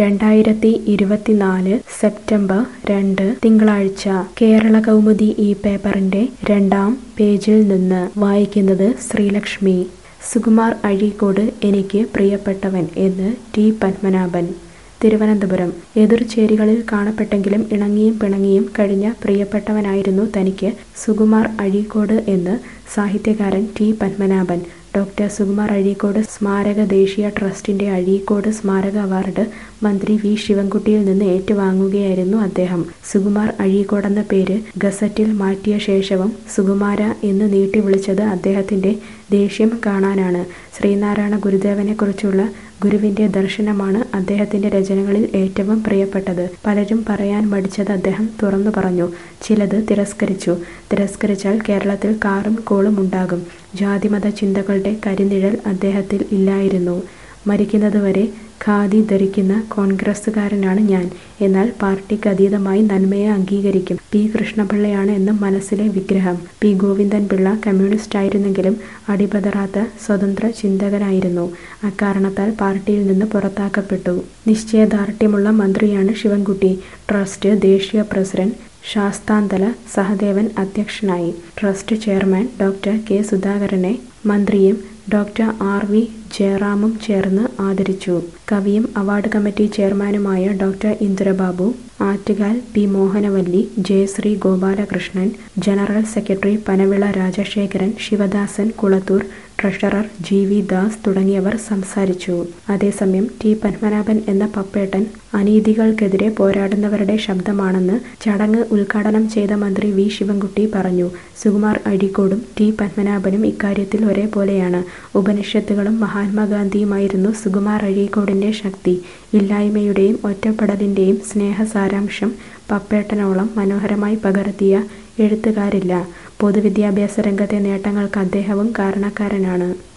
രണ്ടായിരത്തി ഇരുപത്തിനാല് സെപ്റ്റംബർ രണ്ട് തിങ്കളാഴ്ച കേരള കൗമുദി ഈ പേപ്പറിന്റെ രണ്ടാം പേജിൽ നിന്ന് വായിക്കുന്നത് ശ്രീലക്ഷ്മി സുകുമാർ അഴീക്കോട് എനിക്ക് പ്രിയപ്പെട്ടവൻ എന്ന് ടി പത്മനാഭൻ തിരുവനന്തപുരം എതിർചേരികളിൽ കാണപ്പെട്ടെങ്കിലും ഇണങ്ങിയും പിണങ്ങിയും കഴിഞ്ഞ പ്രിയപ്പെട്ടവനായിരുന്നു തനിക്ക് സുകുമാർ അഴീക്കോട് എന്ന് സാഹിത്യകാരൻ ടി പത്മനാഭൻ ഡോക്ടർ സുകുമാർ അഴീക്കോട് സ്മാരക ദേശീയ ട്രസ്റ്റിന്റെ അഴീക്കോട് സ്മാരക അവാർഡ് മന്ത്രി വി ശിവൻകുട്ടിയിൽ നിന്ന് ഏറ്റുവാങ്ങുകയായിരുന്നു അദ്ദേഹം സുകുമാർ അഴീക്കോടെന്ന പേര് ഗസറ്റിൽ മാറ്റിയ ശേഷവും സുകുമാര എന്ന് നീട്ടി വിളിച്ചത് അദ്ദേഹത്തിന്റെ ദേഷ്യം കാണാനാണ് ശ്രീനാരായണ ഗുരുദേവനെക്കുറിച്ചുള്ള ഗുരുവിന്റെ ദർശനമാണ് അദ്ദേഹത്തിന്റെ രചനകളിൽ ഏറ്റവും പ്രിയപ്പെട്ടത് പലരും പറയാൻ മടിച്ചത് അദ്ദേഹം തുറന്നു പറഞ്ഞു ചിലത് തിരസ്കരിച്ചു തിരസ്കരിച്ചാൽ കേരളത്തിൽ കാറും കോളും ഉണ്ടാകും ജാതിമത ചിന്തകളുടെ കരിനിഴൽ അദ്ദേഹത്തിൽ ഇല്ലായിരുന്നു മരിക്കുന്നതുവരെ ഖാദി ധരിക്കുന്ന കോൺഗ്രസ്സുകാരനാണ് ഞാൻ എന്നാൽ പാർട്ടിക്ക് അതീതമായി നന്മയെ അംഗീകരിക്കും പി കൃഷ്ണപിള്ളയാണ് എന്നും മനസ്സിലെ വിഗ്രഹം പി ഗോവിന്ദൻ പിള്ള കമ്മ്യൂണിസ്റ്റ് ആയിരുന്നെങ്കിലും അടിപതറാത്ത സ്വതന്ത്ര ചിന്തകനായിരുന്നു അക്കാരണത്താൽ പാർട്ടിയിൽ നിന്ന് പുറത്താക്കപ്പെട്ടു നിശ്ചയദാർഢ്യമുള്ള മന്ത്രിയാണ് ശിവൻകുട്ടി ട്രസ്റ്റ് ദേശീയ പ്രസിഡന്റ് ശാസ്താന്തല സഹദേവൻ അധ്യക്ഷനായി ട്രസ്റ്റ് ചെയർമാൻ ഡോക്ടർ കെ സുധാകരനെ മന്ത്രിയും ഡോക്ടർ ആർ വി ജയറാമും ചേർന്ന് ആദരിച്ചു കവിയും അവാർഡ് കമ്മിറ്റി ചെയർമാനുമായ doctor Indirababu Attukal P Mohanavalli Jayasree Gopalakrishnan general secretary Panavila Rajasekharan Sivadasan Kulathoor treasurer G V Das തുടങ്ങിയവർ സംസാരിച്ചു അതേസമയം ടി പത്മനാഭൻ എന്ന പപ്പേട്ടൻ അനീതികൾക്കെതിരെ പോരാടുന്നവരുടെ ശബ്ദമാണെന്ന് ചടങ്ങ് ഉദ്ഘാടനം ചെയ്ത മന്ത്രി വി ശിവൻകുട്ടി പറഞ്ഞു സുകുമാർ അഴീക്കോടും ടി പത്മനാഭനും ഇക്കാര്യത്തിൽ ഒരേപോലെയാണ് ഉപനിഷത്തുകളും മഹാത്മാഗാന്ധിയുമായിരുന്നു സുകുമാർ അഴീക്കോടിന്റെ ശക്തി ഇല്ലായ്മയുടെയും ഒറ്റപ്പെടലിന്റെയും സ്നേഹസാരാംശം പപ്പേട്ടനോളം മനോഹരമായി പകർത്തിയ എഴുത്തുകാരില്ല പൊതുവിദ്യാഭ്യാസ രംഗത്തെ നേട്ടങ്ങൾക്ക് അദ്ദേഹവും കാരണക്കാരനാണ്